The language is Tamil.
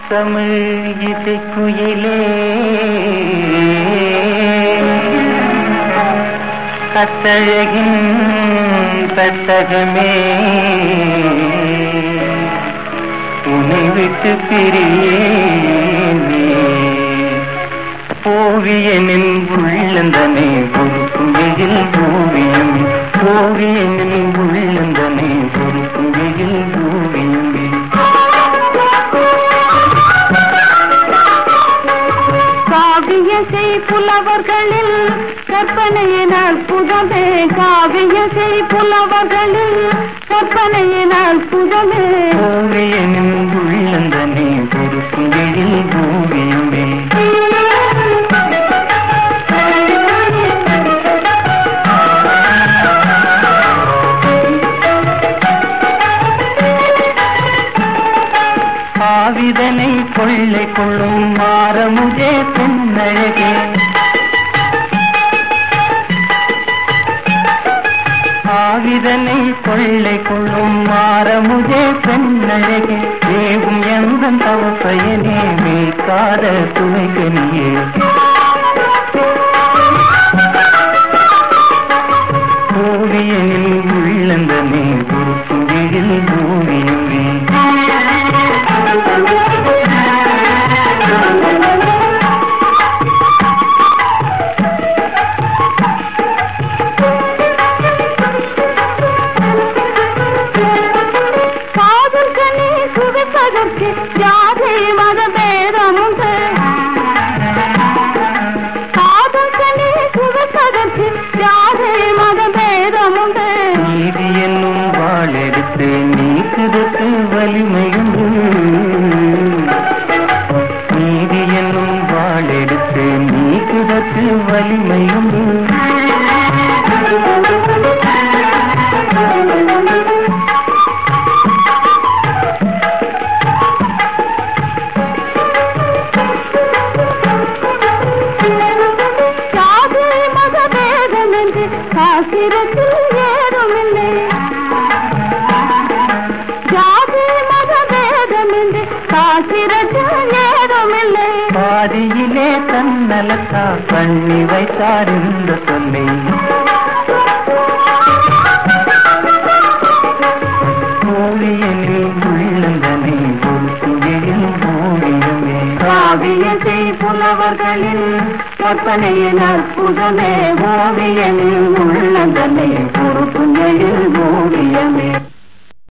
தமிழ் இசைக்குயிலே கத்தழகின் பெட்டகமே உன்னை விட்டு பிரியேனே ஓவியனின் உள்ளந்தனை பொறுக்கும் வெயில் ஓவியமே ஓவியனின் உள்ளந்தனை பொறுக்கும் வெயில் ஓவியமே காவியசை புலவர்களில் கற்பனையின் அற்புதமே காவியசை புலவர்களில் கற்பனையின் அற்புதமே ஓவியனின் உள்ளந்தனை பொறுக்கும் வெயில் ஓவியமே ஆவிதனை கொள்ளை கொள்ளும் மாறமுதே பெண்ணழகே ஆவிதனை கொள்ளை கொள்ளும் மாறமுதே பெண்ணழகே தேவும் எந்த தவ பயனே மீட்காத துணைகனியே ஓவியனில் உள்ளந்தனே பொறுக்கும் எழில் ஓவியமே காதல் கனி சுவைப்பதற்கு ஜாதி மத பேதமுண்டு காதல் கனி சுவைப்பதற்கு ஜாதி மத பேதமுண்டு நீதி என்னும் வாழெடுத்து நீக்குதற்கு வலிமையுண்டு நீதி என்னும் வாழெடுத்து நீக்குதற்கு வலிமையுண்டு ஜாதி மத பேதம் என்று சாஸ்திரத்தில் ஏதுமில்லை ஜாதி மத பேதம் என்று சாஸ்திரத்தில் ஏதுமில்லை பாதியிலே தன்னலக்கா பண்ணி வைத்தார் இந்த சொல்லை ஓவியனில் உள்ளந்தனை பொறுத்துகையில் ஓவியமே காவியத்தை புலவர்களின் கற்பனையின் அற்புதமே ஓவியனில் உள்ளதனை பொறுப்புகையில் ஓவியமே